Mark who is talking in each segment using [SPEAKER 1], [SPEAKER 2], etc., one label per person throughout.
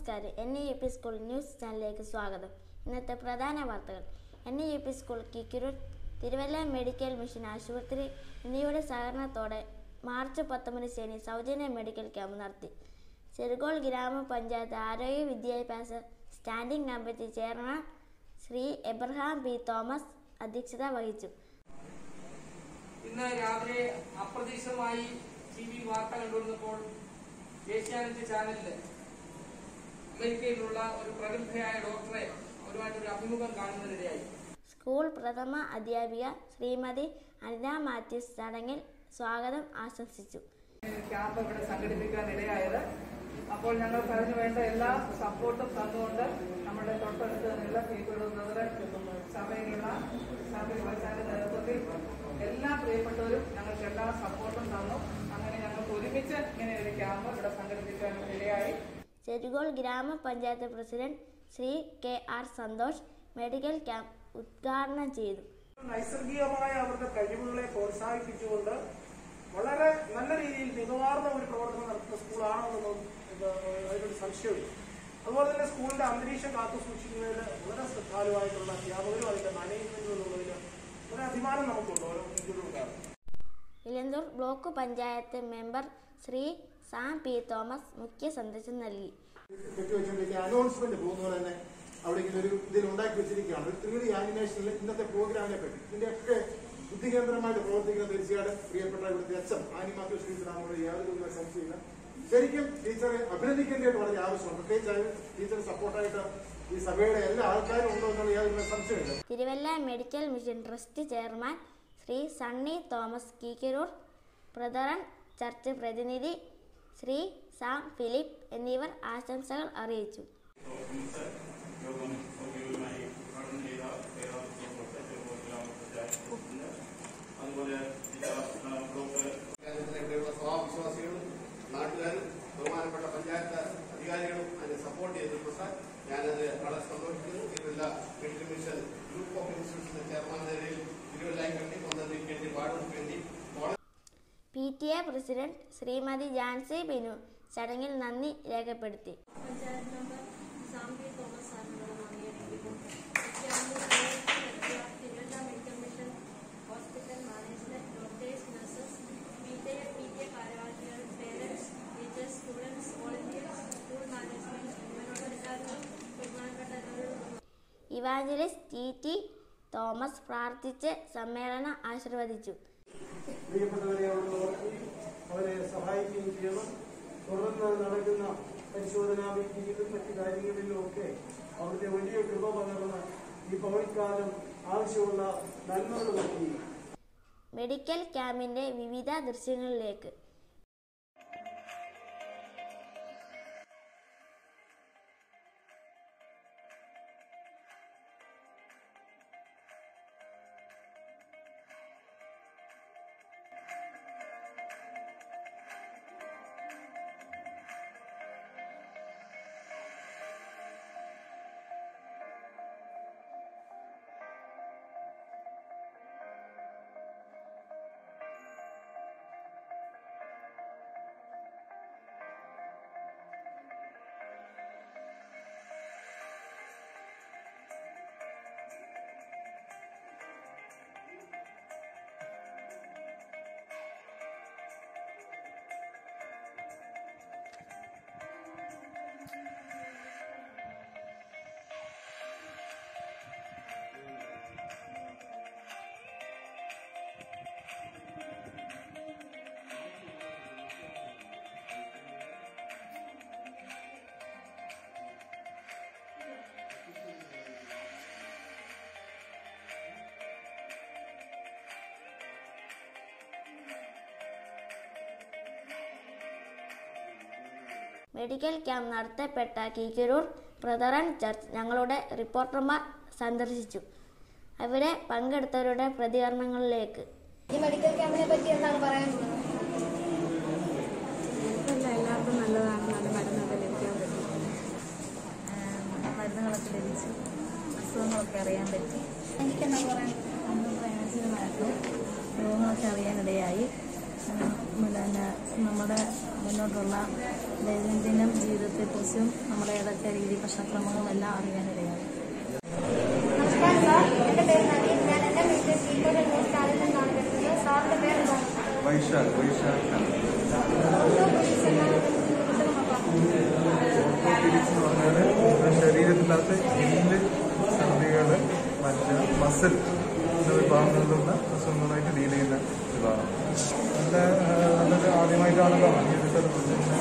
[SPEAKER 1] നമസ്കാരം N E U P school news ചാനലിലേക്ക് സ്വാഗതം ഇന്നത്തെ പ്രധാന വാർത്തകൾ N E U P school Kikkiroor Thiruvalla medical mission ആശുപത്രി എന്നിവയുടെ സഹകരണത്തോടെ മാർച്ച് പത്തൊമ്പത് ശനി സൗജന്യ മെഡിക്കൽ ക്യാമ്പ് നടത്തി ചെറുകോൾ ഗ്രാമപഞ്ചായത്ത് ആരോഗ്യ വിദ്യാഭ്യാസ standing committee chairman Shri Abraham P Thomas അധ്യക്ഷത വഹിച്ചു
[SPEAKER 2] ഇന്ന് രാവിലെ അപ്രതീക്ഷിതമായി ടി വി വാർത്ത കണ്ടുവന്നപ്പോൾ ഏഷ്യാനെറ്റ് ചാനലില് അമേരിക്കയിലുള്ള ഒരു പ്രഗത്ഭയായ ഡോക്ടറെ അവരുമായിട്ടൊരു അഭിമുഖം കാണുന്നതിനിടയായി
[SPEAKER 1] സ്കൂൾ പ്രഥമ അധ്യാപിക ശ്രീമതി അനിത മാത്യൂസ് ചടങ്ങിൽ സ്വാഗതം ആശംസിച്ചു
[SPEAKER 2] ക്യാമ്പ് ഇവിടെ സംഘടിപ്പിക്കാൻ ഇടയായത് അപ്പോൾ ഞങ്ങൾക്ക് അതിന് വേണ്ട എല്ലാ സപ്പോർട്ടും തന്നുകൊണ്ട് നമ്മുടെ തൊട്ടടുത്ത് നിന്നുള്ള കീഴ്പ്പെടുന്നത് സഭയിലുള്ള സഭയിൽ വച്ചാന്റെ നേതൃത്വത്തിൽ എല്ലാ പ്രിയപ്പെട്ടവരും ഞങ്ങൾക്ക് എല്ലാ സപ്പോർട്ടും തന്നു അങ്ങനെ ഞങ്ങൾക്ക് ഒരുമിച്ച് ഇങ്ങനെ ഒരു ക്യാമ്പ് ഇവിടെ സംഘടിപ്പിക്കാൻ ഇടയായി
[SPEAKER 1] ചെറുകോൾ ഗ്രാമപഞ്ചായത്ത് president Shri K R Santhosh medical camp ഉദ്ഘാടനം ചെയ്തു
[SPEAKER 3] നൈസർഗികമായ അവരുടെ കഴിവുകളെ പ്രോത്സാഹിപ്പിച്ചുകൊണ്ട് വളരെ നല്ല രീതിയിൽ മികവാർന്ന ഒരു പ്രവർത്തനം നടത്തുന്ന സ്കൂളാണോ എന്നൊന്നും ഇത് അതിനൊരു സംശയമില്ല അതുപോലെ തന്നെ സ്കൂളിന്റെ അന്തരീക്ഷം കാത്തു സൂക്ഷിക്കുന്നതിൽ വളരെ ശ്രദ്ധാലുവായിട്ടുള്ള അധ്യാപകരും അതിന്റെ മാനേജ്മെന്റും എന്നുള്ളതിൽ ഒരു അഭിമാനം നമുക്കുണ്ട് ഓരോ കുട്ടികളുണ്ടാകും
[SPEAKER 1] Elanthoor block panchayat member Shri Sam P Thomas മുഖ്യ സന്ദേശം നൽകി
[SPEAKER 4] കെട്ടിവെച്ചുകൊണ്ടിരിക്കുക അനൗൺസ്മെന്റ് പോകുന്ന പോലെ തന്നെ അവിടെ ഇങ്ങനെ ഒരു ഇതിൽ ഉണ്ടാക്കി വെച്ചിരിക്കുകയാണ് ഒരു ത്രീ ഡി ആനിമേഷനിൽ ഇന്നത്തെ പ്രോഗ്രാമിനെ പറ്റി ഇതിന്റെയൊക്കെ ബുദ്ധികേന്ദ്രമായിട്ട് പ്രവർത്തിക്കുന്ന തീർച്ചയായിട്ടും പ്രിയപ്പെട്ട ഇവിടുത്തെ എച്ച് എം ആനിമാത്യോ ശ്രീധരാമോട് യാതൊരു വിധ സംശയമില്ല ശരിക്കും ടീച്ചറെ അഭിനന്ദിക്കേണ്ടതായിട്ട് വളരെ ആവശ്യമാണ് പ്രത്യേകിച്ച് ടീച്ചർ സപ്പോർട്ടായിട്ട് ഈ സഭയുടെ എല്ലാ ആൾക്കാരും ഉണ്ടോ എന്നുള്ള യാതൊരു വിധ സംശയമില്ല
[SPEAKER 1] Thiruvalla medical mission trust chairman Shri Sunny Thomas Kikkiroor brethren church പ്രതിനിധി ശ്രീ സാം ഫിലിപ്പ് എന്നിവർ ആശംസകൾ അറിയിച്ചു
[SPEAKER 5] യോഗം സൗകര്യമായി ഉദ്ഘാടനം ചെയ്ത അതുപോലെ ബ്ലോക്ക്
[SPEAKER 6] ഇവിടെയുള്ള സഭാവിശ്വാസികളും നാട്ടുകാരും ബഹുമാനപ്പെട്ട പഞ്ചായത്ത് അധികാരികളും അതിനെ സപ്പോർട്ട് ചെയ്തിട്ടുണ്ട് ഞാനത് വളരെ സന്തോഷിക്കുന്നു Thiruvalla medical mission group of ഇൻസ്റ്റിറ്റ്യൂഷന്റെ ചെയർമാൻ നിലയിൽ തിരുവല്ലയ്ക്ക് വേണ്ടി കൊന്നതിന് വേണ്ടി വാർഡുകൾക്ക് വേണ്ടി college
[SPEAKER 1] P T A president Shrimati Jancy Binu ചടങ്ങിൽ നന്ദി രേഖപ്പെടുത്തി
[SPEAKER 7] പഞ്ചായത്ത് മെമ്പർ സാമ്പി തോമസ് സാറിനോട് നന്ദി അറിയിക്കുന്നു ക്യാമ്പ് നടത്തിയ Thiruvalla medical mission hospital management doctors nurses P T A P T A ഭാരവാഹികൾ parents teachers students volunteers school management എന്നിവരോട് എല്ലാവരും ബഹുമാനപ്പെട്ട എല്ലാവരോടും
[SPEAKER 1] ഇവാഞ്ചലിസ്റ്റ് ടി ടി തോമസ് പ്രാർത്ഥിച്ച് സമ്മേളനം ആശീർവദിച്ചു
[SPEAKER 3] പ്രിയപ്പെട്ടവരെ അവിടെ ഓർക്കുകയും അവരെ സഹായിക്കുകയും ചെയ്യണം തുടർന്ന് നടക്കുന്ന പരിശോധനാ മീറ്റിംഗിലും മറ്റു കാര്യങ്ങളിലും ഒക്കെ അവിടുത്തെ വലിയ കൃപ പകർന്ന് ഈ പൗരിക്കാലം ആവശ്യമുള്ള നന്മകൾ നൽകുകയും
[SPEAKER 1] മെഡിക്കൽ ക്യാമ്പിന്റെ വിവിധ ദൃശ്യങ്ങളിലേക്ക് മെഡിക്കൽ ക്യാമ്പ് നടത്തപ്പെട്ട കീക്കിരൂർ ബ്രദറൻ ചർച്ച് ഞങ്ങളുടെ റിപ്പോർട്ടർമാർ സന്ദർശിച്ചു അവിടെ പങ്കെടുത്തവരുടെ പ്രതികരണങ്ങളിലേക്ക്
[SPEAKER 7] ഈ മെഡിക്കൽ ക്യാമ്പിനെ പറ്റി എന്താണ് പറയാനുള്ളത്
[SPEAKER 8] അല്ല എല്ലാവർക്കും നല്ലതാണ് നല്ല മരുന്നൊക്കെ ലഭിക്കാൻ പറ്റും മരുന്നുകളൊക്കെ ലഭിച്ച് അസുഖങ്ങളൊക്കെ അറിയാൻ പറ്റി
[SPEAKER 7] എനിക്ക് എന്താണ് പറയാനുള്ളത്
[SPEAKER 8] അന്ന് പ്രയോജനമായിരുന്നു രോഗങ്ങളൊക്കെ അറിയാനിടയായി പിന്നെ നമ്മുടെ മുന്നോട്ടുള്ള ദൈനംദിനം ജീവിതത്തെക്കുറിച്ചും നമ്മുടെ ഏതൊക്കെ രീതി ഭക്ഷണക്രമങ്ങളും എല്ലാം അറിയാനിടയായി
[SPEAKER 9] നമസ്കാരം സാർ എൻ്റെ പേര് നവീൻ ഞാൻ എൻ്റെ വീട്ടിൽ സീക്കോട് എന്ന സ്ഥലത്ത് നിന്നാണ് വരുന്നത് സാറിൻ്റെ പേര് എന്താണ്
[SPEAKER 10] വൈശാഖ് വൈശാഖ്
[SPEAKER 9] ഓർത്തോപീഡിക്സ് എന്നാണ് ഇതിൻ്റെ
[SPEAKER 10] ഓർത്തോപീഡിക്സ് എന്ന് പറഞ്ഞാൽ നമ്മുടെ ശരീരത്തിനകത്ത് എല്ല് സന്ധികൾ മറ്റ് മസിൽ എന്ന വിഭാഗങ്ങളിലുള്ള അസുഖങ്ങളായിട്ട് ഡീൽ ചെയ്യുന്ന വിഭാഗം നല്ല ആ, നല്ലൊരു ആദ്യമായിട്ടാണല്ലോ ഈ ഒരു സ്ഥലത്ത്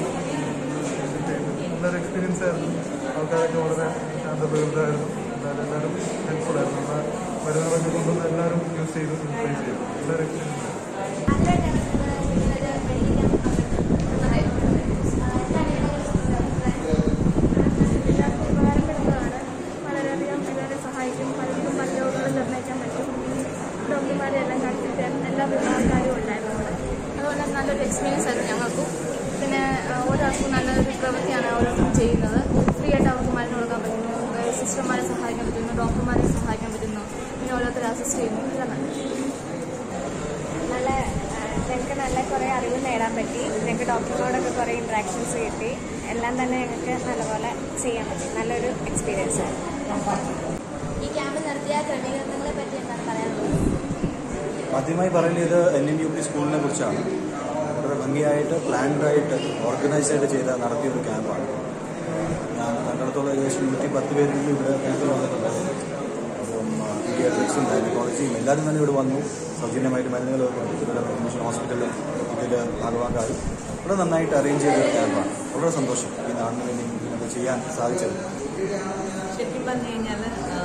[SPEAKER 10] നല്ലൊരു എക്സ്പീരിയൻസ് ആയിരുന്നു ആൾക്കാരൊക്കെ വളരെ ശാന്തപ്രകൃതമായിരുന്നു എല്ലാവരും എല്ലാവരും ഹെൽപ്ഫുൾ ആയിരുന്നു നമ്മുടെ മരുന്നുകളൊക്കെ കൊണ്ടുവന്ന് എല്ലാവരും യൂസ് ചെയ്തു യൂട്ടിലൈസ് ചെയ്തു നല്ലൊരു എക്സ്പീരിയൻസ് ആയിരുന്നു
[SPEAKER 9] എല്ലാവർക്കും ഉപകാരപ്പെടുന്നതാണ് വളരെയധികം എല്ലാവരെ സഹായിക്കും പലർക്കും പല രോഗങ്ങൾ നിർണ്ണയിക്കാൻ പറ്റും ഡോക്ടർമാരെ എല്ലാം കാണിച്ചിട്ട് എല്ലാ വിഭാഗക്കാരും ഉണ്ടായിരുന്നു അവിടെ
[SPEAKER 8] അതുപോലെ നല്ലൊരു എക്സ്പീരിയൻസ് ആയിരുന്നു ഞങ്ങൾക്കും പിന്നെ ആ, ഒരാൾക്കും നല്ലൊരു പ്രവൃത്തിയാണ് ഓരോരുത്തരും ചെയ്യുന്നത് ഫ്രീ ആയിട്ട് അവർക്ക് മരുന്ന് കൊടുക്കാൻ പറ്റുന്നു സിസ്റ്റർമാരെ സഹായിക്കാൻ പറ്റുന്നു ഡോക്ടർമാരെ സഹായിക്കാൻ പറ്റുന്നു പിന്നെ ഓരോരുത്തരെ അസിസ്റ്റ് ചെയ്യുന്നു എല്ലാം നല്ലത്
[SPEAKER 9] നല്ല ഞങ്ങൾക്ക് നല്ല കുറേ അറിവ് നേടാൻ പറ്റി ഞങ്ങൾക്ക് ഡോക്ടറിനോടൊക്കെ കുറേ ഇൻട്രാക്ഷൻസ് കിട്ടി എല്ലാം തന്നെ ഞങ്ങൾക്ക് നല്ലപോലെ ചെയ്യാൻ പറ്റി നല്ലൊരു എക്സ്പീരിയൻസ് ആയിരുന്നു
[SPEAKER 1] ഈ ക്യാമ്പിൽ നടത്തിയ ക്രമീകരണങ്ങളെ പറ്റി എന്താണ് പറയാനുള്ളത്
[SPEAKER 11] ആദ്യമായി പറയുന്നത് എൻ എം യു പി സ്കൂളിനെ കുറിച്ചാണ് വളരെ ഭംഗിയായിട്ട് പ്ലാൻഡായിട്ട് ഓർഗനൈസായിട്ട് ചെയ്ത നടത്തിയ ഒരു ക്യാമ്പാണ് ഞാൻ കണ്ടിടത്തോളം ഏകദേശം നൂറ്റി പത്ത് പേരെങ്കിലും ഇവിടെ ക്യാമ്പിൽ വന്നിട്ടുണ്ടായിരുന്നു അപ്പം പീഡിയാട്രിക്സും ഗൈനക്കോളജിയും എല്ലാവരും തന്നെ ഇവിടെ വന്നു സൗജന്യമായിട്ട് മരുന്നുകൾ കൊടുത്തിട്ടുള്ള മിഷൻ ഹോസ്പിറ്റലിൽ ഇതിൽ ഭാഗഭാഗമായി വളരെ നന്നായിട്ട് അറേഞ്ച് ചെയ്ത ഒരു ക്യാമ്പാണ് വളരെ സന്തോഷം ഈ നാടിന് വേണ്ടി ഇങ്ങനെയൊക്കെ ചെയ്യാൻ സാധിച്ചത്
[SPEAKER 12] ശരിക്കും പറഞ്ഞു കഴിഞ്ഞാൽ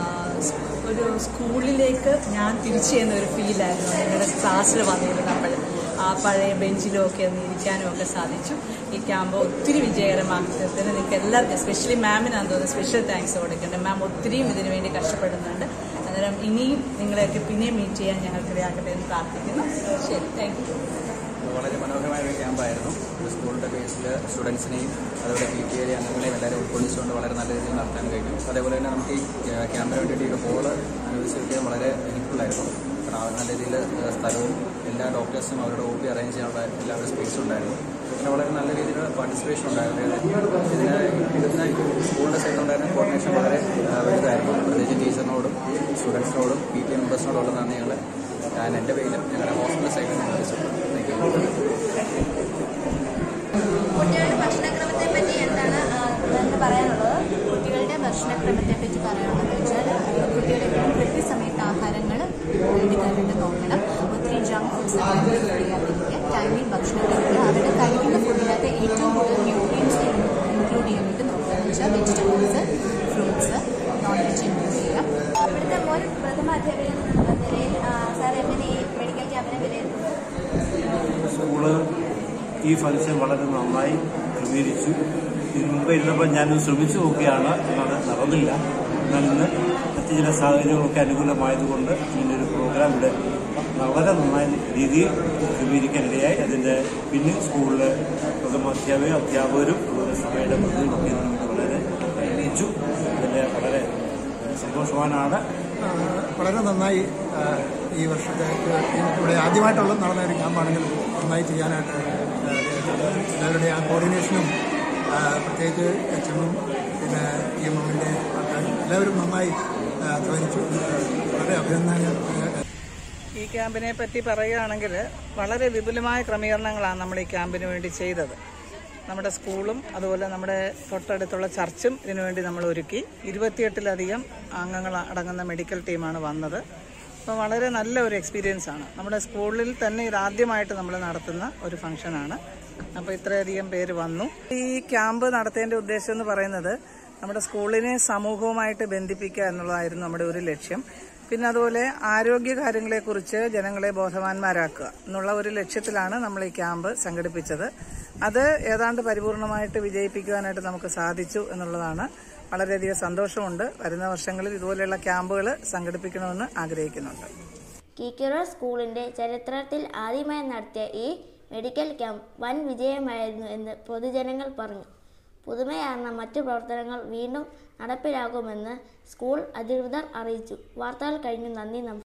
[SPEAKER 12] ഒരു സ്കൂളിലേക്ക് ഞാൻ തിരിച്ചു ചെയ്യുന്ന ഒരു ഫീലായിരുന്നു ഞങ്ങളുടെ ക്ലാസ്സിൽ വന്നിരുന്നപ്പോൾ ആ പഴയ ബെഞ്ചിലും ഒക്കെ ഒന്ന് ഇരിക്കാനും ഒക്കെ സാധിച്ചു ഈ ക്യാമ്പ് ഒത്തിരി വിജയകരമാക്കി തീർത്തതിന് നിങ്ങൾക്ക് എല്ലാവർക്കും എസ്പെഷ്യലി മാമിനാണ് തോന്നുന്നത് സ്പെഷ്യൽ താങ്ക്സ് കൊടുക്കേണ്ടത് മാം ഒത്തിരിയും ഇതിനു വേണ്ടി കഷ്ടപ്പെടുന്നുണ്ട് അന്നേരം ഇനിയും നിങ്ങളെയൊക്കെ പിന്നെയും മീറ്റ് ചെയ്യാൻ ഞങ്ങൾക്ക് ഇടയാക്കട്ടെ എന്ന് പ്രാർത്ഥിക്കുന്നു ശരി താങ്ക് യു
[SPEAKER 11] വളരെ മനോഹരമായ ഒരു ക്യാമ്പായിരുന്നു ഒരു സ്കൂളിൻ്റെ ബേസിൽ സ്റ്റുഡൻസിനെയും അതുപോലെ പി ടി എ അംഗങ്ങളെയും എല്ലാവരും ഉൾക്കൊള്ളിച്ചുകൊണ്ട് വളരെ നല്ല രീതിയിൽ നടത്താൻ കഴിഞ്ഞു അതേപോലെ തന്നെ നമുക്ക് ഈ ക്യാ- ക്യാമ്പിന് വേണ്ടിയിട്ട് ഈ ഹോള് അനുവദിച്ചിരിക്കാൻ വളരെ ഹെൽപ്ഫുള്ളായിരുന്നു കാരണം അവർ നല്ല രീതിയിൽ സ്ഥലവും എല്ലാ ഡോക്ടേഴ്സും അവരുടെ ഒ പി അറേഞ്ച് ചെയ്യാനുള്ള എല്ലാവരുടെ സ്പേസും ഉണ്ടായിരുന്നു പിന്നെ വളരെ നല്ല രീതിയിൽ പാർട്ടിസിപ്പേഷൻ ഉണ്ടായിരുന്നു ഇതിന് ഇതിന് സ്കൂളിൻ്റെ സൈഡിലുണ്ടായിരുന്ന കോർഡിനേഷൻ വളരെ ആ, വലുതായിരുന്നു പ്രത്യേകിച്ച് ടീച്ചറിനോടും സ്റ്റുഡൻസിനോടും പി ടി എ മെമ്പേഴ്സിനോടുള്ള നന്ദികൾ ഞാൻ എൻ്റെ പേരിലും ഞങ്ങളുടെ ഹോസ്പിറ്റൽ സൈഡിൽ നിന്ന് അറിയിച്ചിട്ടുണ്ട് താങ്ക് യു
[SPEAKER 1] കുട്ടികളുടെ ഭക്ഷണക്രമത്തെ പറ്റി എന്താണ് ആ, എന്ന് പറയാനുള്ളത് കുട്ടികളുടെ ഭക്ഷണക്രമത്തെ പറ്റി പറയാനുള്ളത് വെച്ചാൽ കുട്ടികൾ എപ്പോഴും കൃത്യസമയത്ത് ആഹാരങ്ങൾ എടുക്കാനായിട്ട് നോക്കണം ഒത്തിരി ജങ്ക് ഫുഡ്സ് ഒക്കെ കഴിക്കാതിരിക്കുക ടൈമിൽ ഭക്ഷണം കഴിക്കുക അവരുടെ കഴിക്കുന്ന ഫുഡിനകത്ത് ഏറ്റവും കൂടുതൽ ന്യൂട്രിയൻസ് ഇൻക്ലൂഡ് ചെയ്യാനായിട്ട് നോക്കുക എന്ന് വെച്ചാൽ vegetables fruits non veg include ചെയ്യുക ഇവിടുത്തെ മുൻ പ്രഥമ അധ്യാപകൻ എന്ന നിലയിൽ സാർ എങ്ങനെ ഈ മെഡിക്കൽ ക്യാമ്പിനെ വിലയിരുത്തുന്നു
[SPEAKER 13] സ്കൂള് ഈ ഫംഗ്ഷൻ വളരെ നന്നായി ക്രമീകരിച്ചു ഇതിനു മുമ്പ് ഇരുന്നപ്പോൾ ഞാനത് ശ്രമിച്ചു നോക്കുകയാണ് എന്നാൽ നടന്നില്ല എന്നാൽ ഇന്ന് മറ്റു ചില സാഹചര്യങ്ങളൊക്കെ അനുകൂലമായതുകൊണ്ട് ഇങ്ങനൊരു പ്രോഗ്രാം ഇവിടെ വളരെ നന്നായ രീതിയിൽ ക്രമീകരിക്കാനിടയായി അതിൻ്റെ പിന്നിൽ സ്കൂളിലെ പ്രഥമ അധ്യാപക അധ്യാപകരും അതുപോലെ സഭയുടെ പ്രതിനിധികളൊക്കെ ഇതിനു വേണ്ടി വളരെ പ്രയത്നിച്ചു അതിൻ്റെ വളരെ സന്തോഷവാനാണ്
[SPEAKER 14] ആ, വളരെ നന്നായി ആ, ഈ വർഷത്തെ ഇവിടെ ആദ്യമായിട്ടുള്ള നടന്ന ഒരു ക്യാമ്പാണെങ്കിലും നന്നായി ചെയ്യാനായിട്ട് ആ, എല്ലാവരുടെയും ആ കോർഡിനേഷനും ആ, പ്രത്യേകിച്ച് എച്ച് എമ്മും പിന്നെ ഇ എം എമ്മിൻ്റെ ആൾക്കാർ എല്ലാവരും നന്നായി ആ, അധ്വാനിച്ചു വളരെ അഭിനന്ദനം
[SPEAKER 2] ഈ ക്യാമ്പിനെ പറ്റി പറയുകയാണെങ്കിൽ വളരെ വിപുലമായ ക്രമീകരണങ്ങളാണ് നമ്മൾ ഈ ക്യാമ്പിന് വേണ്ടി ചെയ്തത് നമ്മുടെ സ്കൂളും അതുപോലെ നമ്മുടെ തൊട്ടടുത്തുള്ള ചർച്ചും ഇതിനുവേണ്ടി നമ്മൾ ഒരുക്കി ഇരുപത്തിയെട്ടിലധികം അംഗങ്ങൾ അടങ്ങുന്ന മെഡിക്കൽ ടീമാണ് വന്നത് അപ്പോൾ വളരെ നല്ല ഒരു എക്സ്പീരിയൻസ് ആണ് നമ്മുടെ സ്കൂളിൽ തന്നെ ഇതാദ്യമായിട്ട് നമ്മൾ നടത്തുന്ന ഒരു ഫംഗ്ഷനാണ് അപ്പോൾ ഇത്രയധികം പേര് വന്നു ഈ ക്യാമ്പ് നടത്തേണ്ട ഉദ്ദേശം എന്ന് പറയുന്നത് നമ്മുടെ സ്കൂളിനെ സമൂഹവുമായിട്ട് ബന്ധിപ്പിക്കുക എന്നുള്ളതായിരുന്നു നമ്മുടെ ഒരു ലക്ഷ്യം പിന്നെ അതുപോലെ ആരോഗ്യ കാര്യങ്ങളെക്കുറിച്ച് ജനങ്ങളെ ബോധവാന്മാരാക്കുക എന്നുള്ള ഒരു ലക്ഷ്യത്തിലാണ് നമ്മൾ ഈ ക്യാമ്പ് സംഘടിപ്പിച്ചത് അത് ഏതാണ്ട് പരിപൂർണമായിട്ട് വിജയിപ്പിക്കുവാനായിട്ട് നമുക്ക് സാധിച്ചു എന്നുള്ളതാണ് വളരെയധികം സന്തോഷമുണ്ട് വരുന്ന വർഷങ്ങളിൽ ഇതുപോലെയുള്ള ക്യാമ്പുകൾ സംഘടിപ്പിക്കണമെന്ന് ആഗ്രഹിക്കുന്നുണ്ട്
[SPEAKER 1] കീക്കിറ സ്കൂളിന്റെ ചരിത്രത്തിൽ ആദ്യമായി നടത്തിയ ഈ മെഡിക്കൽ ക്യാമ്പ് വൻ വിജയമായിരുന്നു എന്ന് പൊതുജനങ്ങൾ പറഞ്ഞു പുതുമയാർന്ന മറ്റു പ്രവർത്തനങ്ങൾ വീണ്ടും നടപ്പിലാക്കുമെന്ന് സ്കൂൾ അധികൃതർ അറിയിച്ചു വാർത്തകൾ കഴിഞ്ഞു നന്ദി നമസ്കാരം